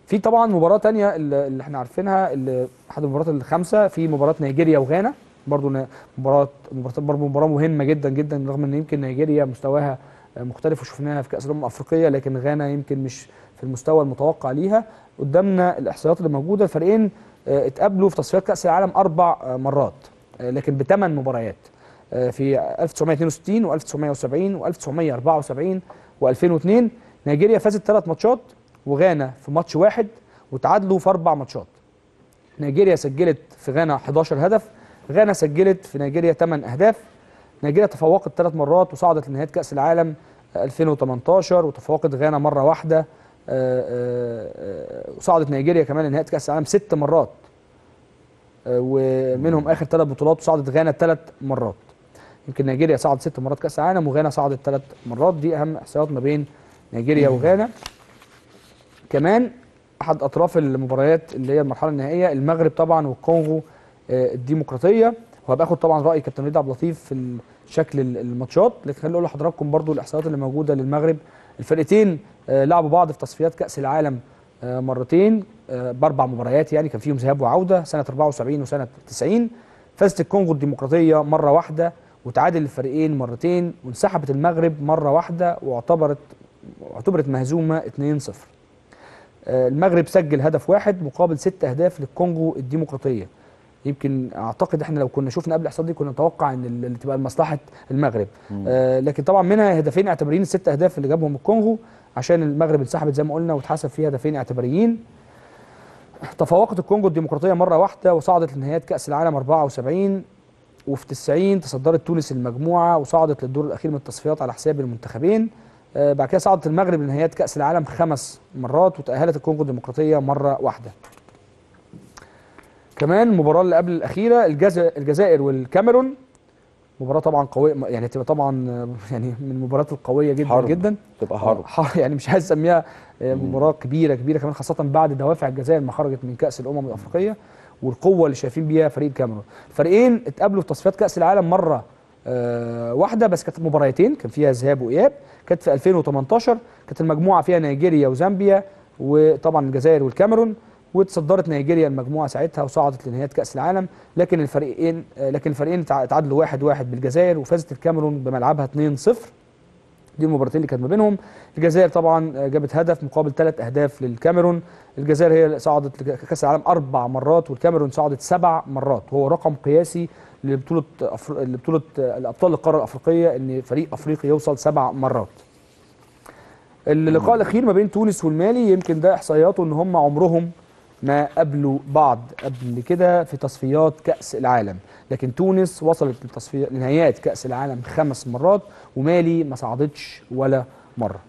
في طبعا مباراه تانية اللي اللي احنا عارفينها اللي احد المباريات الخمسه في مباراه نيجيريا وغانا برضو ن- مباراه مباراه برضو مباراه مهمه جدا جدا رغم ان يمكن نيجيريا مستواها مختلف وشفناها في كاس الامم الافريقيه لكن غانا يمكن مش في المستوى المتوقع ليها قدامنا الاحصائيات اللي موجوده الفريقين آه، اتقابلوا في تصفيات كاس العالم اربع آه، مرات آه، لكن بثمان مباريات آه، في 1962 و1970 و1974 و2002 نيجيريا فازت ثلاث ماتشات وغانا في ماتش واحد وتعادلوا في اربع ماتشات نيجيريا سجلت في غانا 11 هدف غانا سجلت في نيجيريا 8 اهداف نيجيريا تفوقت ثلاث مرات وصعدت لنهايه كاس العالم 2018 وتفوقت غانا مره واحده آه، آه، آه، وصعدت نيجيريا كمان لنهايه كاس العالم ست مرات آه، ومنهم اخر ثلاث بطولات وصعدت غانا ثلاث مرات يمكن نيجيريا صعدت ست مرات كاس العالم وغانا صعدت ثلاث مرات دي اهم احصائيات ما بين نيجيريا وغانا كمان احد اطراف المباريات اللي هي المرحله النهائيه المغرب طبعا والكونغو آه، الديمقراطيه وهبقى اخد طبعا راي كابتن وليد عبد اللطيف في شكل ال- الماتشات لكن خليني اقول لحضراتكم برضو الاحصائيات اللي موجوده للمغرب الفرقتين آه، لعبوا بعض في تصفيات كاس العالم آه، مرتين آه، باربع مباريات يعني كان فيهم ذهاب وعوده سنه 74 وسنه 90 فازت الكونغو الديمقراطيه مره واحده وتعادل الفريقين مرتين وانسحبت المغرب مره واحده واعتبرت اعتبرت مهزومه 2-0 آه، المغرب سجل هدف واحد مقابل ست اهداف للكونغو الديمقراطيه يمكن اعتقد احنا لو كنا شفنا قبل الاحصائيات دي كنا نتوقع ان ال- اللي تبقى لمصلحه المغرب آه لكن طبعا منها هدفين اعتباريين الست اهداف اللي جابهم الكونغو عشان المغرب انسحبت زي ما قلنا واتحسب فيها هدفين اعتباريين تفوقت الكونغو الديمقراطيه مره واحده وصعدت لنهايات كاس العالم 74 وفي 90 تصدرت تونس المجموعه وصعدت للدور الاخير من التصفيات على حساب المنتخبين آه بعد كده صعدت المغرب لنهايات كاس العالم خمس مرات وتاهلت الكونغو الديمقراطيه مره واحده كمان المباراه اللي قبل الاخيره الجز- الجزائر والكاميرون مباراه طبعا قويه يعني تبقى طبعا آه، يعني من المباريات القويه جدا حرب. جدا تبقى حرب ح- يعني مش عايز اسميها آه، مباراه كبيره كبيره كمان خاصه بعد دوافع الجزائر ما خرجت من كاس الامم الافريقيه والقوه اللي شايفين بيها فريق الكاميرون الفريقين اتقابلوا في تصفيات كاس العالم مره آه واحده بس كانت مباراتين كان فيها ذهاب واياب كانت في 2018 كانت المجموعه فيها نيجيريا وزامبيا وطبعا الجزائر والكاميرون وتصدرت نيجيريا المجموعه ساعتها وصعدت لنهايه كاس العالم لكن الفريقين آه لكن الفريقين تع- تعادلوا واحد واحد بالجزائر وفازت الكاميرون بملعبها 2-0 دي المباراتين اللي كانت ما بينهم الجزائر طبعا جابت هدف مقابل ثلاث اهداف للكاميرون الجزائر هي اللي صعدت لكاس العالم اربع مرات والكاميرون صعدت سبع مرات وهو رقم قياسي لبطوله أفر... لبطوله الابطال القاره الافريقيه ان فريق افريقي يوصل سبع مرات اللقاء الاخير ما بين تونس والمالي يمكن ده احصائياته ان هم عمرهم ما قابلوا بعض قبل كده في تصفيات كأس العالم لكن تونس وصلت لتصفيات لنهايات كأس العالم خمس مرات ومالي ما صعدتش ولا مرة